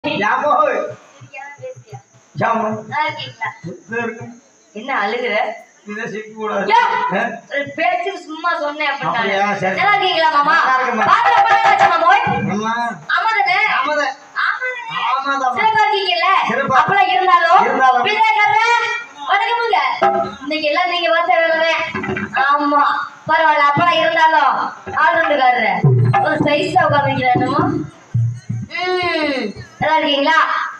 யாமோ யாமோ நல்லா இருக்கீங்களா? இது இருக்கு என்ன அழுகுற இதை சிக்க கூடாது யா! ஆ? ஒரு பேச்சு சும்மா சொன்னேன் அப்படின்னா. அப்படியா? சரி. நல்லா இருக்கீங்களா மாமா நல்லா இருக்கேம்மா. பாத்துல எப்ப ஆச்சு மாமோய் அம்மா ஆமாதானே ஆமாதான் ஆமாதானே ஆமாதான் சிறப்பா இருக்கீங்கல்ல சிறப்பா. அப்பெல்லாம் இருந்தாலும் இருந்தாலும். விஜயகாரரே, வணக்கமுங்க இன்னைக்கு எல்லாம் நீங்க பார்த்த வேலை ஆமா பரவாயில்ல அப்பெல்லாம் இருந்தாலும் ஆளுந்துக்காரரு ஒரு சைஸா உட்காந்துக்கிறேன் என்னமோ ம் நல்லா இருக்கீங்களா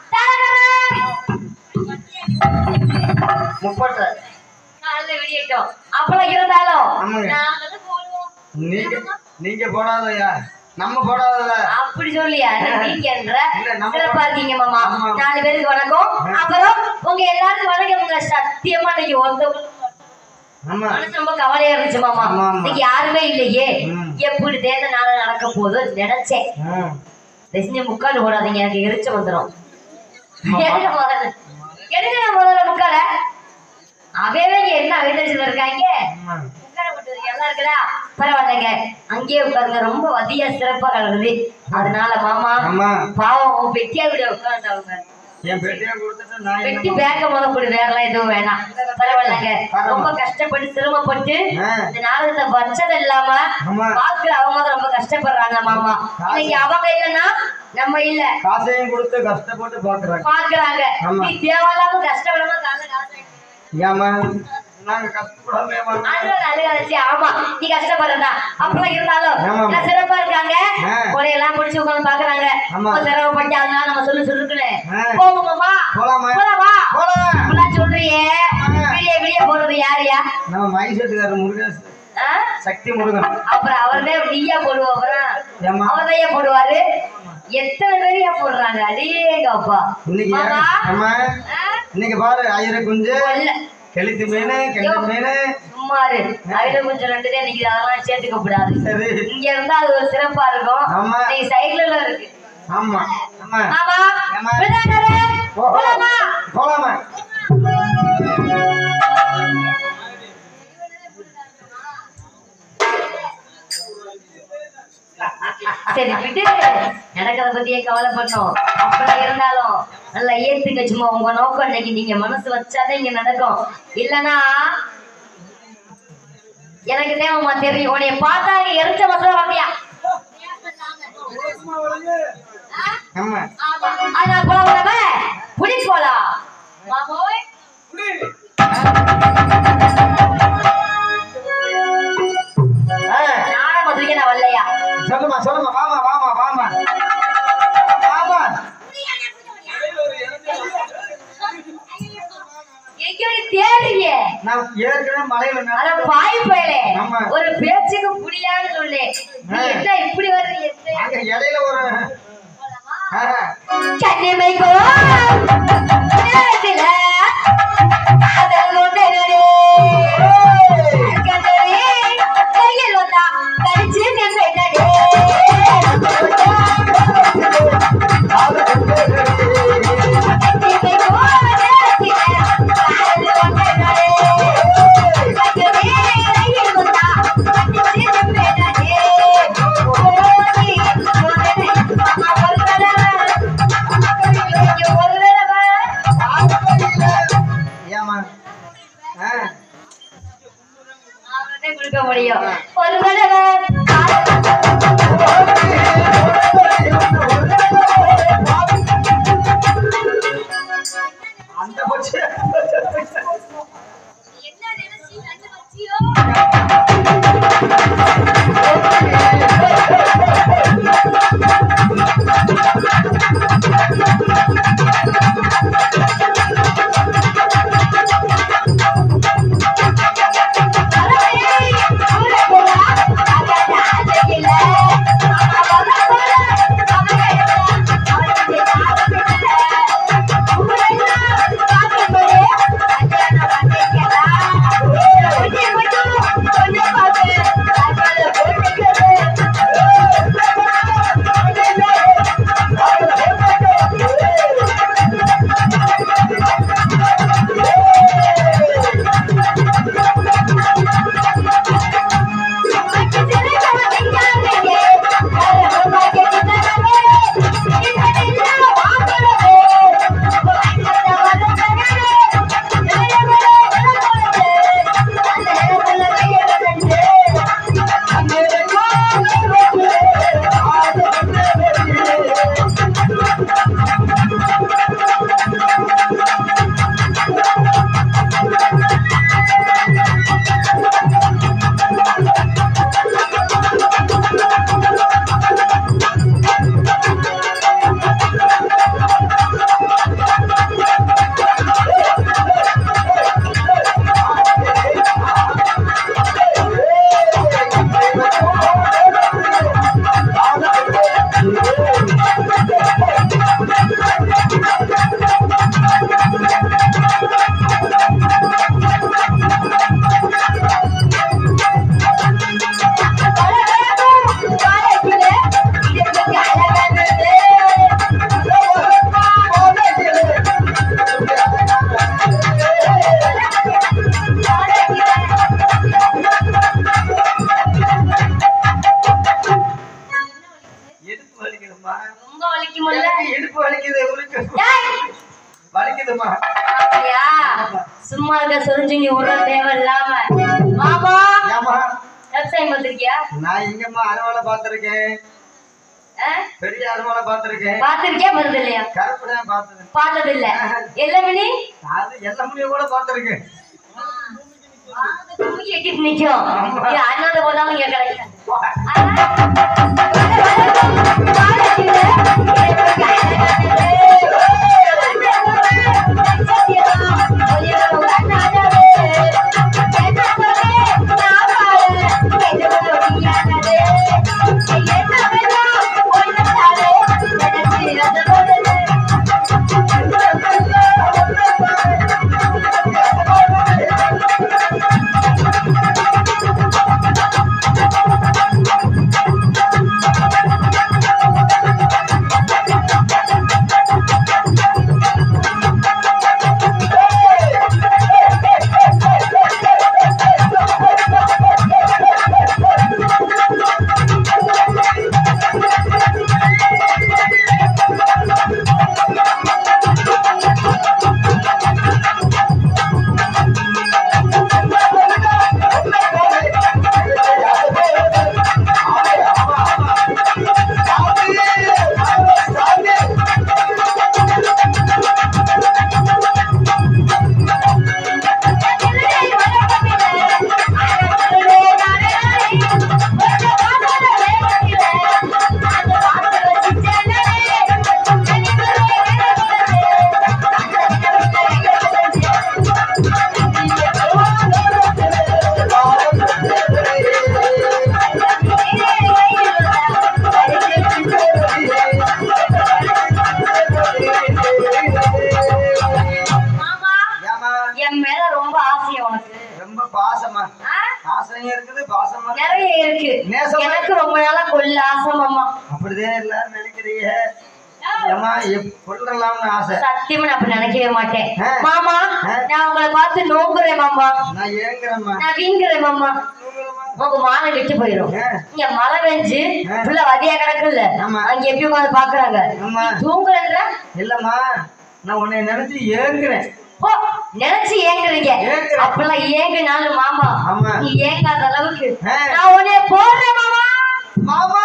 முப்பட்ட காலைல விடியட்டும் அப்பெல்லாம் இருந்தாலும் ஆமாங்க. நாங்க வந்து போடுவோம் நீங்க நீங்க போடாதயா நம்ம போடாதத அப்படி சொல்லியா நீங்கன்ற இல்ல, நம்ம- சிறப்பா இருக்கீங்க மாமா ஆமா. நாலு பேருக்கு வணக்கம் அப்புறம் உங்க எல்லாருக்கும் வணக்கம்ங்க சத்தியமா இன்னைக்கு ஒருத்தவங்க ஆமா மனசு ரொம்ப கவலையா இருந்துச்சு மாமா ஆமா, ஆமா. இன்னைக்கு யாருமே இல்லையே ம். எப்படி தேர்ந்த நாள் நடக்க போதோ நினைச்சேன் ஆ. ரஜினி முக்கால் போடாதீங்க எனக்கு எரிச்ச வந்துடும் ஆமா. எடுங்க முதல்ல எடுங்க நான் முதல்ல முக்கால அவையவே இங்க என்ன வைத்தறிச்சல் இருக்காங்க ஆமா. முக்கால போட்டு நல்லா இருக்குதா பரவாயில்லைங்க அங்கேயே உட்காருங்க ரொம்ப வதியா சிறப்பா கலருது அதனால மாமா ஆமா பாவம் உன் பெட்டியா விட உட்காந்துட்டாங்க என் பெட்டியை கொடுத்துட்டு நான் வெட்டி என்ன பேக்க முத கொடு வேறலாம் எதுவும் வேணாம் பரவாயில்லைங்க பரவாயில்ல. ரொம்ப கஷ்டப்பட்டு சிரமப்பட்டு ஆ. இந்த நாடகத்தை வச்சது இல்லாம ஆமா. பாக்குற அவங்க தான் ரொம்ப கஷ்டப்படுறாங்க மாமா இன்னைக்கு அவங்க இல்லைன்னா நம்ம இல்ல காசையும் கொடுத்து கஷ்டப்பட்டு பாக்குறாங்க பாக்குறாங்க ஆமா. நீ தேவையில்லாம கஷ்டப்படாம காசு காசு ஏமா நாங்க கஷ்டப்படாம ஏமா ஆண்டவன் அழுகாச்சு ஆமா நீ கஷ்டப்படுறதா அப்பெல்லாம் இருந்தாலும் ஆமா. எல்லாம் சிறப்பா இருக்காங்க ஆ. கொடையெல்லாம் முடிச்சு உட்காந்து பாக்குறாங்க ஆமா. ரொம்ப சிரமப்பட்டாங்கன்னா நம்ம சொல்லு சொல்லுக்குன்னு ஆ. போகுமாமா போலாமா போலாமா போலாம் இப்பெல்லாம் சொல்றியே ஆமா. விடிய விடிய போறது யாருயா நம்ம மைசூட்டுக்காரர் முருகேஷ் ஆ? சக்தி முருகன் அப்புறம் அவர்தே நீயா போடுவோம் அப்புறம் ஏமா அவர்தையா போடுவாரு எத்தனை பேரையா போடுறாங்க அடேங்கப்பா இன்னைக்கு மாமா அம்மா ஆ? இன்னைக்கு பாரு ஆயிரம் குஞ்சு கொல்ல. கெளுத்து மீன் கெண்ட மீன் சும்மா இரு அதுல கொஞ்சம் ரெண்டு தான் நிக்குது அதெல்லாம் சேர்த்துக்க கூடாது சரி இங்க இருந்தா அது ஒரு சிறப்பா இருக்கும் ஆமா. நீங்க சைடுல இருக்கு ஆமா ஆமா ஆமா ஏம்மா? விருதாகரே, ஓஹோ. போலாமா? போலாமா சரி விட்டு நடக்கிறத பத்தியே கவலைப்படணும் அப்படி இருந்தாலும் நல்லா ஏத்துக்க சும்மா உங்க நோக்கம் இன்னைக்கு நீங்க மனசு வச்சாதான் இங்க நடக்கும் இல்லனா எனக்கு தேவைமா தெரியும் உன்னைய பார்த்தா இங்க எரிச்ச மசா வந்தியா ஆமா அதனால போலாம் விடாம புடி போலாம் மாமோய் ஆ, நாட மதுரைக்கு நான் வரலையா சொல்லுமா சொல்லுமா வாமா வாமா வாமா வாமா எங்கேயோ நீ தேடுறீங்க நான் ஏற்கனவே மலையில அட நடந்து- பாய் பயலே ஆமா. ஒரு பேச்சுக்கு புரியான்னு சொல்லு நீ ஆ. என்ன இப்படி வர்றீங்க அங்க இடையில ஒரு ஆ, கண்ணிமைக்கோ நேரத்தில காதல் கொண்டனரே. கண்டரே, கையில் வந்தா கடிச்சு நின்றனரே. கண்ணிமைக்கோ நேரத்தில காதல் கொண்டனரே. கண்டரே, கையில் வந்தா கடிச்சு நின்றனரே. ஓடி, ஓடி, அம்மா ஒரு தடவை ஏமா இடுப்பு வலிக்குது உனக்கு ஏய், வலிக்குதுமா அப்படியா சும்மா இருக்க சொரிஞ்சுங்க விடுற தேவை இல்லாம மாமா ஏமா விவசாயம் பார்த்திருக்கியா நான் எங்கம்மா அறுவாலை பார்த்திருக்கேன் பெரிய அறுவாலை பார்த்திருக்கேன் பார்த்திருக்கியா வருது இல்லையா கருப்பு தான் பார்த்தது பார்த்தது இல்ல எல்லாமே அது எல்லா முடியும் கூட பார்த்திருக்கேன் தூக்கி எட்டிட்டு நிக்கும் இது அண்ணாத போதாலும் இங்க கிடைக்கும் மாமா ஏமா என் மேல ரொம்ப ஆசையா உனக்கு ரொம்ப பாசமா ஆ? ஆசையும் இருக்குது பாசமா இருக்கு. நிறைய இருக்கு நேசமா- எனக்கு ரொம்ப நாளா கொல்ல ஆசை மாமா அப்படிதான் எல்லாரும் நினைக்கிறீங்க ஏமா கொள்ளலாம்னு ஆசை சத்தியமா நான் அப்படி நினைக்கவே மாட்டேன் ஆ. மாமா ஆ. நான் உங்களை பார்த்து நோங்குறேன் மாமா நான் ஏங்குறேம்மா நான் வீங்குறேன் மாமா தூங்குறேம்மா. உங்க மானம் கெட்டு போயிடும் ஆ. இங்க மழை பெஞ்சு ஆ. ஃபுல்லா வதியா கிடக்குல்ல ஆமா. அங்க எப்படி உட்காந்து பாக்குறாங்க ஆமா. தூங்குறேன்ற இல்லம்மா நான் உன்னை நினைச்சு ஏங்குறேன் ஓ நினைச்சு ஏங்குறீங்க ஏங்குறேன். அப்பெல்லாம் ஏங்குனாலும் மாமா ஆமா. நீ ஏங்காத அளவுக்கு ஆ. நான் உன்னை போடுறேன் மாமா மாமா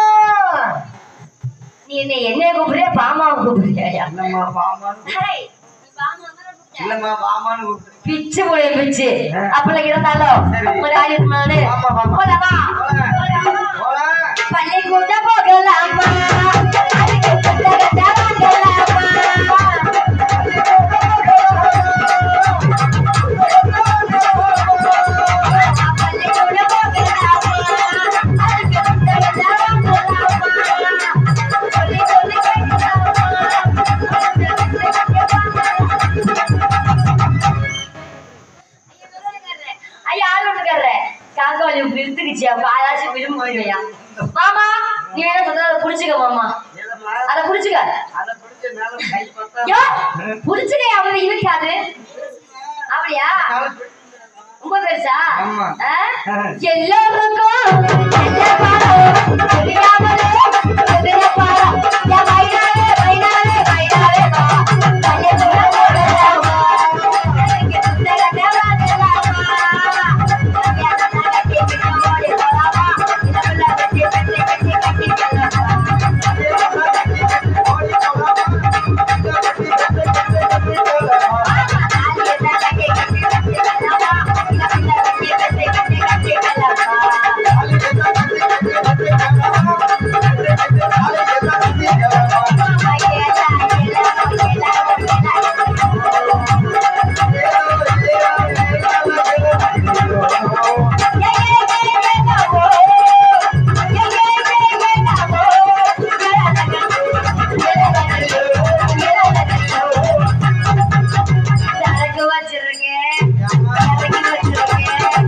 நீ என்ன என்னைய கூப்பிடுறியா பாமாவை கூப்பிடுறியா இல்லம்மா வாமான்னு ஹேய், இல்லம்மா வாமான்னு கூப்பிட்டு பிச்சு போய் பிச்சு ஆ. அப்பெல்லாம் இருந்தாலும் சரி. ஒரு ஆளு நானு ஆமா, ஆமா. போலாமா போலாம். போலாமா? போலாம். பள்ளிக்கூடம் போகலாமா அதுக்கு புத்தகத்தை வாங்கலாமா பள்ளிக்கூடம் போகலாமா அதுக்கு புத்தகத்தை வாங்கலாமா சொல்லி சொல்லி ஐயா ஆள் ஒண்ணுக்காரர காக்காவளி விழுத்துக்குச்சு அப்ப ஆளாச்சும் விழும்புறியா மாமா நீ என்ன சொல்ற அதை புடிச்சுக்க மாமா இல்லம்மா, அதை புடிச்சுக்க அதை பிடிச்ச மேல கை பத்தா- யோ புடிச்சுக்க அவனை இருக்காது அப்படியா மேல பிடி- ரொம்ப பெருசா ஆமா. ஆ? எல்லோருக்கும் எல்லா பாடம் புரியாமலே புதிய பாடம். என் வயிறாலே, வயிறாலே, வயிறாலே வா. பள்ளிக்கூடம் போகலாமா? எனக்கு புத்தகத்தை வாங்கலாமா? கல்யாணம் நடத்தி விட்டு ஓடி போலாமா? இதெல்லாம் கட்டி, கட்டி, கட்டி, கட்டி செல்லலாமா? சரக்கு வச்சிருக்கேன் சரக்கு வச்சிருக்கேன்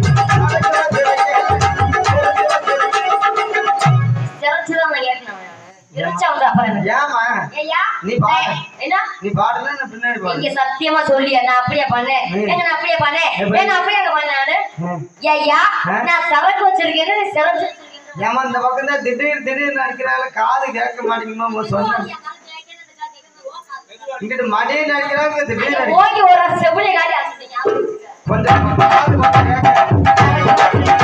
சிறச்சுதான் நான் கேட்கணும் இருச்சா வந்து அப்புறம் என்ன? ஏம்மா ஐயா நீ பாரு. ஏய், என்ன நீ பாடல நான் பின்னாடி நீங்க பாடு சத்தியமா சொல்லியா நான் அப்படியே பண்ணேன் ம். ஏங்க நான் அப்படியே பண்ணேன் எப்படி? ஏங்க அப்படியே அங்க பண்ணேன் நானு ம். ஐயா ஆ? நான் சரக்கு வச்சிருக்கேன்னு நீ சிறச்சு ஏமா இந்த பக்கம் தான் திடீர் திடீர்னு அடிக்கிறாள் காது கேட்க மாட்டேங்குமா சொன்னேன் இங்கிட்டு மடியை நடிக்கிறாங்க இது வீடு நடிக்கிறாங்க. ஓங்கி ஒரு செவிலிய காட்டி அடிச்சிட்டீங்க கொஞ்சம் பார்த்து கொஞ்சம் கேட்க.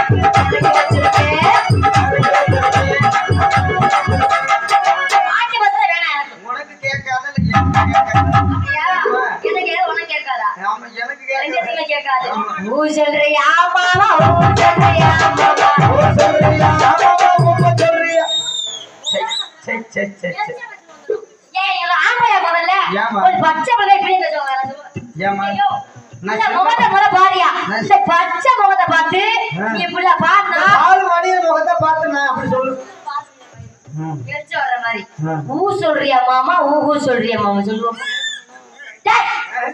ஆட்டி பத்திரம் வேணாம் எனக்கு உனக்கு கேட்காத இல்ல எனக்கு கேட்காத. எனக்கு ஏதோ உனக்கு கேட்காதா ஆமா எனக்கு கேட்காத. ரெண்டுத்துக்குமே கேட்காது ஊ சொல்றியா மாமா ஊ சொல்றியா மாமா ஓ, சொல்றியா? ஆமாமா, உண்மை சொல்றியா? சரி, சரி, சரி, சரி, சரி. ஏன் இவங்க ஆம்பளையா முதல்ல ஏம்மா? ஒரு பச்சை பிள்ளை இப்படி பேசுவாங்க எனக்கு சொல்லுங்க. ஏம்மா? ஐயோ, நான் இந்த சொல்ல- முகத்தை முத பாரியா நான் இந்த பச்சை முகத்தை பார்த்து ஆ. நீ இப்படி பார்த்தா ஆள் மடிய முகத்தை பார்த்து நான் அப்படி சொல்லு ம். எரிச்ச வர மாதிரி ஆ. ஊ சொல்றியா மாமா ஊ சொல்றியா மாமா சொல்லுவோம் டேய்,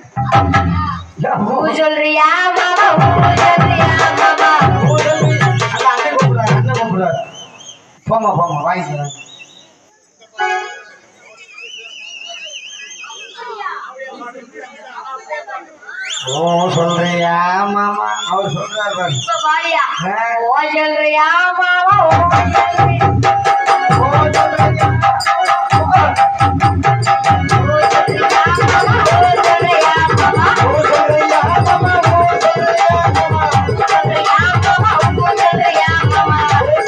ஊ சொல்றியா மாமா ஊ சொல்றியா மாமா அண்ணா, அண்ணன் கூப்பிடுறாரு, அண்ணன் கூப்பிடுறாரு. போம்மா போம்மா வாங்கிக்கிறேன் ஓ சொல்றியா மாமா அவர் சொல்றாரு பாரு. இப்ப பாரியா ஆ. ஓ சொல்றியா மாமா ஓ சொல்றியா ஓ சொல்றியா? ஓ சொல்றியா மாமா? ஓ சொல்றியா மாமா? ஓ சொல்றியா மாமா? ஓ சொல்றியா மாமா?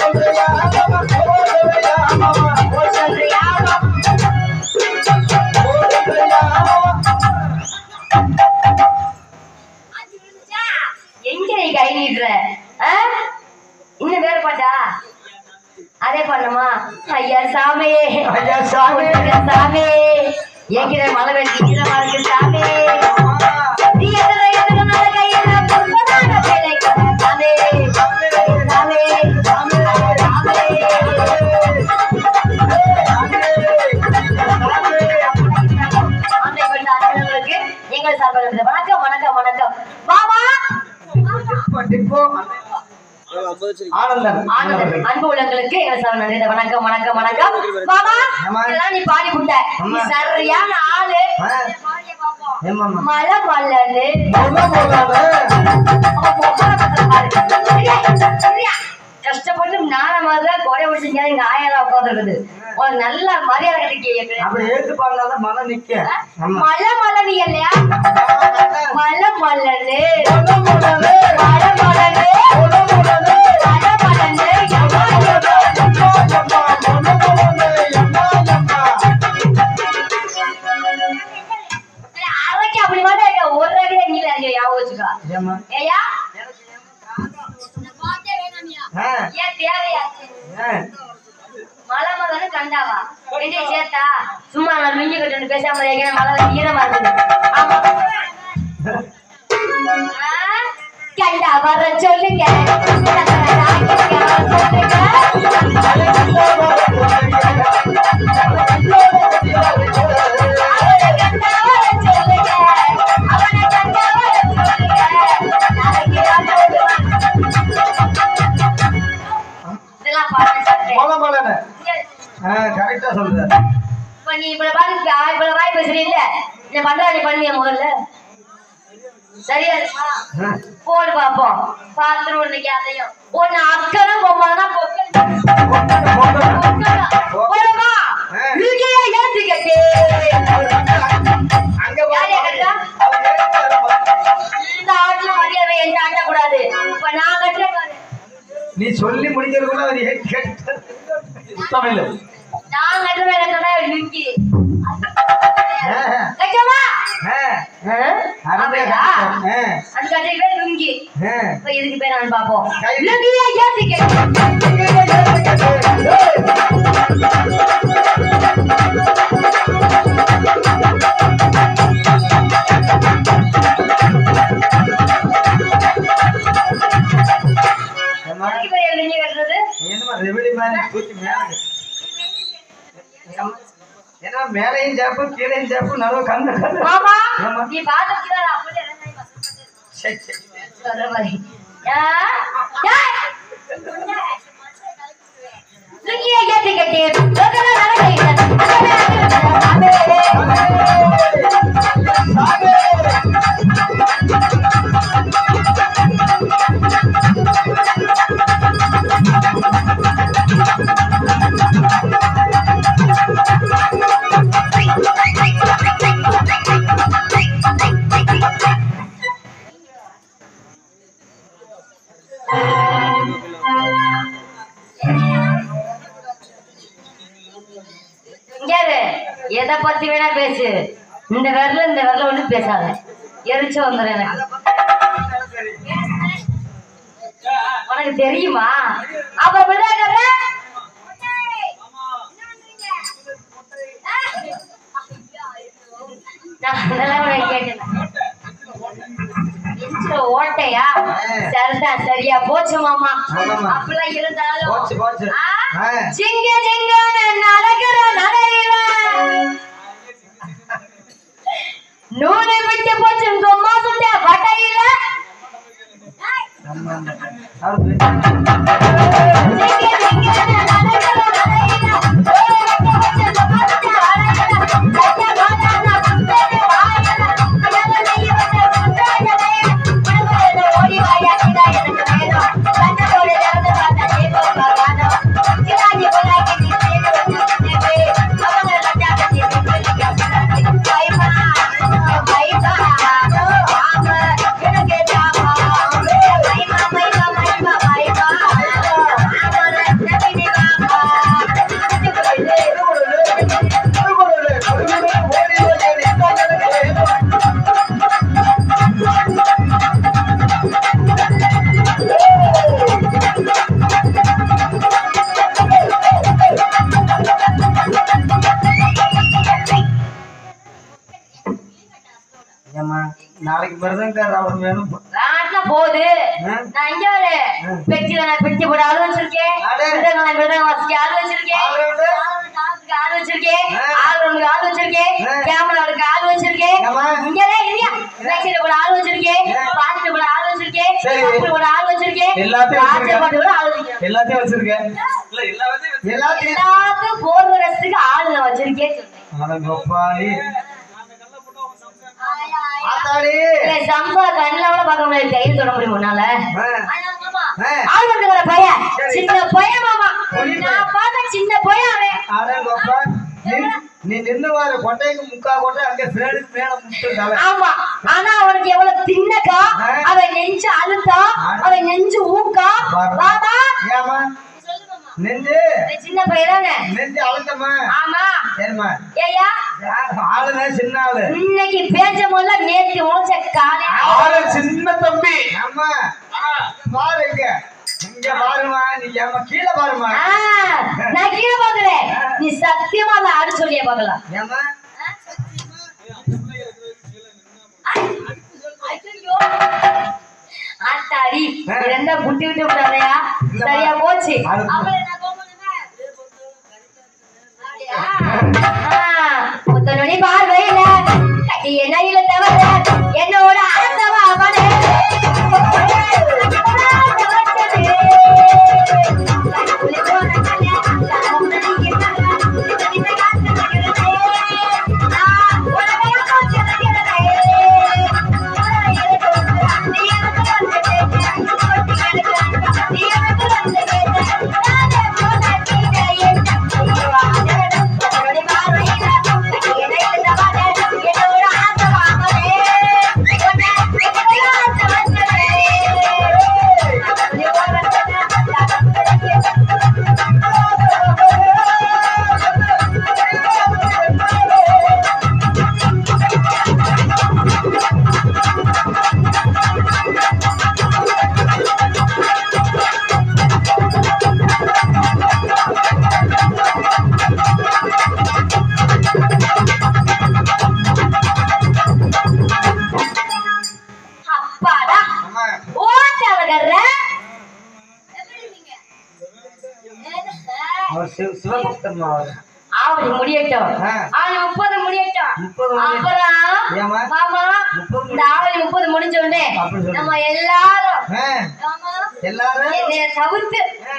ஓ சொல்றியா மாமா? எங்க நீ கை நீட்டுற ஆ? இன்னும் வேற பாட்டா அதே பண்ணுமா ஐயா சாமி ஐயா சாமி. ஐயா சாமி என்கிற மழை வெட்டி ஈரமா இருக்கு சாமி நீ எத்தனை எத்தனை நல்ல கையில பொறுப்பதான வேலை சாமி சாமி சாமி ஆந்தை கொண்ட அன்பர்களுக்கு எங்கள் சார்பாக இருந்து வணக்கம் வணக்கம் வணக்கம் மாமா இப்போ ஆனந்தன் ஆனந்தன் அன்பு உள்ளங்களுக்கு எங்கள் சார்பாக நன்றி வணக்கம் வணக்கம் வணக்கம் மாமா ஆமா. இதெல்லாம் நீ பாடி விட்ட நீ ஆமா. சரியான ஆளு ஆ. பாடிய பாப்போம். ஏமாமா மலை மல்லனு முத முதல்ல அவன் முகத்தை பாரு. சரியா? சரியா? கஷ்டப்பட்டு நான மாதிரி குறை பிடிச்சிங்க எங்க ஆயெல்லாம் உட்காந்துருக்குது ஒரு நல்ல மரியாதை கிடைக்க அப்படி ஏத்து பாடினாதான் மனம் நிக்க ஆமா மலை மலனி இல்லையா மலை மல்லனு முத முதல்ல மலை மலனு முத முதல்ல மலை மலனு எம்மா, எம்மா. எம்மா, முத முதல்ல எம்மா, எம்மா. அரைக்கு அப்படி மட்டும் இருக்க ஒரு ரகல நீல அறிஞ்சு ஞாபகம் வச்சுக்கோ ஏம்மா? ஏயா ஆ, ஏன் தேவையா ஆ. மலை மலன்னு கண்டாவா ரெண்டையும் சேர்த்தா சும்மா நான் மிஞ்சி கட்டு பேசாம இருக்கேன் மலை ஈரமா இருக்குது ஆமா ஆ, கண்டா வர சொல்லுங்க அவனை கண்டா வர சொல்லுங்க அவனை கண்டா வர சொல்லுங்க நாளைக்கு ராத்திரி இதெல்லாம் பாருங்க சாப்பிட்டேன் முத முதல்ல. ஆ, கரெக்டா சொல்ற இப்ப நீ இவ்வளவு பாரு இவ்வளவு வாய் பேசுறீல்ல இந்த பண்றா நீ பண்ணுவியா முதல்ல சரியா இருக்குமா ஆ. போடு பாப்போம் பாத்துருவோம் இன்னைக்கு அதையும் ஒன்னு அக்கனும் பொம்மானா பொக்கல் போடுமா ஆ. இருக்கையா ஏத்துக்கட்டு அங்க யார் யார் கட்டுறா? இந்த ஆட்டுல மரியாதை எந்த ஆட்ட கூடாது இப்ப நான் கட்டுற பாரு நீ சொல்லி முடிக்கிறதுக்குள்ள அவர் ஏன் கேட்டு தமிழ் நான் கட்டுற கட்டா லுங்கி ஆ, கட்டவா ஆ, ஆ? அப்படியா ஆ, அது கட்டிக்கிட்டே லுங்கி ஆ. இப்ப இதுக்கு பேர் நான் பாப்போம் கை- லுங்கியா ஏத்துக்கட்டு ஏம்மா, அதுக்கு பேர் லுங்கி கட்டுறது என்னம்மா ரெவடி மாதிரி தூக்கி மேல கட்டு. ஏம்மா, ஏன்னா மேலையும் சேப்பு கீழையும் சேப்பு நடுவு கண்ணு கண்ணு மாமா ஆமா. நீ பாத்துக்கிட்டா அப்படியே இறங்கி பசங்க சரி சரி சொல்ற மாதிரி ஆ? டேய்! லுங்கியை ஏத்திக்கிட்டு, லோக்கல்ல நடக்கையில, அந்த சாமி பத்தி வேணா பேசு இந்த விரல இந்த விரல ஒண்ணு பேசாத எரிச்ச வந்துடும் எனக்கு உனக்கு தெரியுமா அப்ப விடாத நான் அதெல்லாம் உனக்கு கேட்டேன் நெஞ்சில ஓட்டையா சரிதான் சரியா போச்சு மாமா ஆமாம்மா. அப்படிலாம் இருந்தாலும் போச்சு, போச்சு. ஆ? ஆ. சிங்க சிங்கன்னு நடக்கிற நடையில நூலை விட்டு போச்சு உங்க அம்மா சுட்ட பட்டையில நம்ம அந்த- அவர் சிங்க சிங்கன்னு நடக்கிற நடையில நூலை விட்டு போச்சு உங்க அம்மா சுட்ட பட்டையில கைய காட்டாம குந்தேன்னு வாயில கடலை நெய்ய வச்ச சுண்டாயனே உனக்கு ஓடி வாயா கிடா எனக்கு வேணும் கண்ணத்தோட திறந்து பார்த்தா தீபம் பகவானோ சிராஜி போலாக்கி நீ சேர்ந்து வச்ச தேவே அவங்க லட்சா கட்டி சொல்லிக்க பைமா பைமா ஆமா எனக்கு தாமா பைமா பைமா பைமா பைமா ஆமா நபினி பாபா ஏம்மா, நாளைக்கு மிருதங்கார அவர் வேணும் ராட்ல போகுது ஆ? நான் இங்க ஒரு ஆ. பெட்டியில நான் பெட்டி போட ஆள் வச்சிருக்கேன் அடே. மிருதங்களை மிருதங்க வசிக்க ஆள் வச்சிருக்கேன் ஆள் உண்டு? டான்ஸ்க்கு ஆள் வச்சிருக்கேன் ஆ. ஆள் ஒன்று ஆள் வச்சிருக்கேன் ஆ. கேமராவுக்கு ஆள் வச்சிருக்கேன் ஏம்மா? இங்கதான் இல்லையா பேசிட்டு போட ஆள் வச்சிருக்கேன் ஆ. பாட்டு போட ஆள் வச்சிருக்கேன் சரி. கப்பல் போட ஆள் வச்சிருக்கேன் எல்லாத்தையும் ராஜ வச்சிருக்க. பாட்டு கூட ஆள் வச்சிருக்கேன் எல்லாத்தையும் வச்சிருக்கேன் எல்லாத்தையும் எல்லாத்துக்கும் போர்வரத்துக்கு ஆளுங்க வச்சிருக்கேன் சொன்னேன் அட கோபாலி. ஆத்தாடி. ஏய், சம்பா கண்ணுல கூட பார்க்க முடியாது தைரியம் தொட முடியும் உன்னால ஆ. ஆ. ஆள் வந்துக்கிற பையன் சரி. சின்ன பையன் மாமா புரியுது. நான் பார்த்த சின்ன பையன் அவன் அட கோபா. நீ- நீ நின்னு வாரு கொட்டைக்கு முக்கா கொட்டை அங்க சேடுக்கு மேல முட்டுட்டாவே ஆமா ஆனா அவனுக்கு எவ்வளவு தின்னக்கா ஆ. அவன் நெஞ்சு அழுத்தா ஆ. அவன் நெஞ்சு ஊக்கா பாரு. பாபா ஏமா நெஞ்சு அவன் சின்ன பையன் தானே நெஞ்சு அழுத்தமா ஆமா சரிம்மா ஏய்யா ஆளுங்க சின்ன ஆளு இன்னைக்கு பேஞ்ச முதல்ல நேத்து முளைச்ச காலை ஆளு சின்ன தம்பி ஆமா பாரு இங்க இங்க பாருமா நீ ஏமா கீழே பாருமா ஆ, நான் கீழே பாக்குறேன் நீ சத்தியமா அந்த ஆடு சொல்லியே பாக்கலாம் ஏமா ஆத்தாடி இருந்தா புட்டி விட்டு விடாதயா சரியா போச்சு அது- அப்புறம் நான் கோமலுமே. ஆ, புத்தனுடைய பார்வையில கட்டிய நயில தவிர என்னோட ஆசவா அவனே அப்பாடா ஆமா ஓட்டாளகர்ற அவர் சிவ சிவபக்தன் அவர் ஆவணி முடியட்டும் ஆ. ஆவணி முப்பது முடியட்டும் முப்பது முடிய- அப்புறம் ஏம்மா? மாமா முப்பது இந்த ஆவணி முப்பது முடிஞ்ச உடனே அப்படி சொல்லு. நம்ம எல்லாரும் ஆ, ஆமா, எல்லாரும் என்னைய தவிர்த்து ஆ,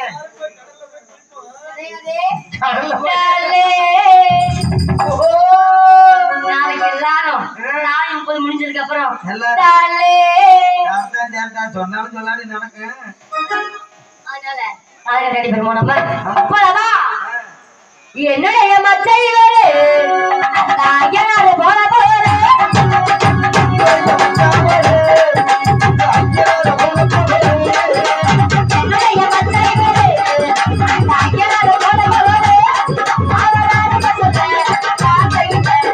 கடலே, கடல்ல போய்- கடலே. ஓஹோ. நாளைக்கு எல்லாரும் ஆ. நாளை முப்பது முடிஞ்சதுக்கு அப்புறம் எல்லாரும் கடலே. யார்தான் யார்தான் சொன்னாலும் சொல்லாடி நடக்கு அதனால நாளைக்கு ரெடி பண்ணுவோம் நம்ம போலாமா என்னுடைய மச்சை இவரு ஐயனாரு போல போல என்னுடைய மச்சை இவரு ஐயனாரு போல போல அவராரு பசங்க காக்கையில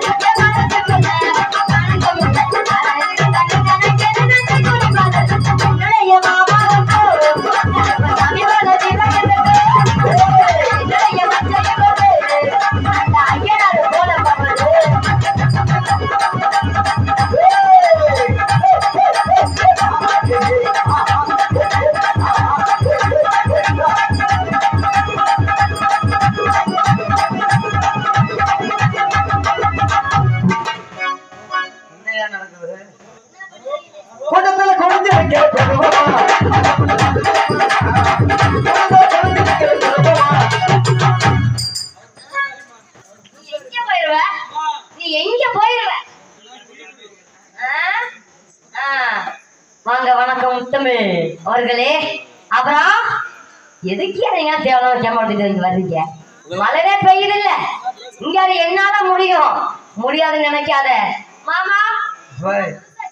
முத்தமிழ் அவர்களே அப்புறம் எதுக்கு நீங்க தேவலாம் கேமாட்டிட்டு வந்து வர்றீங்க மழையே பெய்யுது இல்ல இங்க அது என்னால முடியும் முடியாதுன்னு நினைக்காத மாமா போய்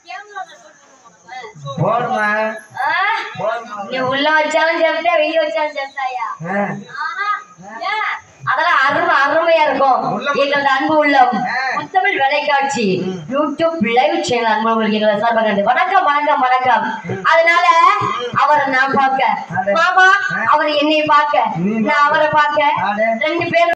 போடுமா ஆ? போடுமா நீ உள்ள வச்சாலும் செப்டா வெளிய வச்சாலும் செப்டாயா ஆ. ஏன்? அதெல்லாம் அருமை அருமையா இருக்கும் உள்ளம். எங்களது அன்பு உள்ளம் ஆ. முத்தமிழ் வேலைக்காட்சி ம். யூடியூப் லைவ் சேனல் அன்பு உங்களுக்கு எங்களை சார்பாக நன்றி. வணக்கம் வணக்கம் வணக்கம் அதனால அவரை நான் பார்க்க அட. மாமா ஆ. அவர் என்னை பார்க்க நீ நான் அவரை பார்க்க அட. ரெண்டு பேரும்